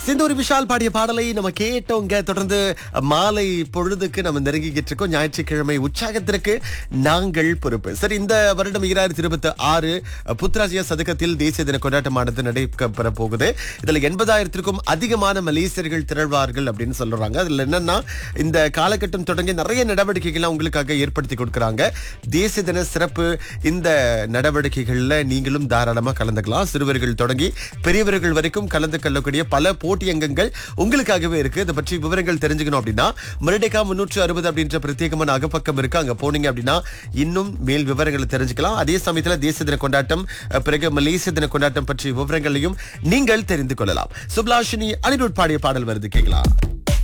சிந்தூரி விஷால் பாடிய பாடலை நம்ம கேட்டோங்க தொடர்ந்து மாலை பொழுதுக்கு நம்ம நெருங்கிக்கிட்டு இருக்கோம் ஞாயிற்றுக்கிழமை உற்சாகத்திற்கு நாங்கள் பொறுப்பு சரி இந்த வருடம் ஈராயிரத்தி இருபத்தி ஆறு புத்ராஜியா சதுக்கத்தில் தேசிய தின கொண்டாட்டமானது நடைபெற போகுது இதுல எண்பதாயிரத்திற்கும் அதிகமான மலேசியர்கள் திரள்வார்கள் அப்படின்னு சொல்றாங்க அதுல என்னன்னா இந்த காலகட்டம் தொடங்கி நிறைய நடவடிக்கைகள்லாம் உங்களுக்காக ஏற்படுத்தி கொடுக்கறாங்க தேசிய தின சிறப்பு இந்த நடவடிக்கைகள்ல நீங்களும் தாராளமா கலந்துக்கலாம் சிறுவர்கள் தொடங்கி பெரியவர்கள் வரைக்கும் கலந்து கொள்ளக்கூடிய பல போட்டி அங்கங்கள் உங்களுக்காகவே இருக்கு இதை பற்றி விவரங்கள் தெரிஞ்சுக்கணும் அப்படின்னா மருடேகா முன்னூற்று அறுபது அப்படின்ற பிரத்யேகமான அகப்பக்கம் இருக்கு அங்க போனீங்க அப்படின்னா இன்னும் மேல் விவரங்களை தெரிஞ்சுக்கலாம் அதே சமயத்துல தேசிய தின கொண்டாட்டம் அஹ், பிறகு மலேசிய தின கொண்டாட்டம் பற்றிய விவரங்களையும் நீங்கள் தெரிந்து கொள்ளலாம் சுப்லாஷினி அனிருட் பாடிய பாடல் வருது கேட்கலாம்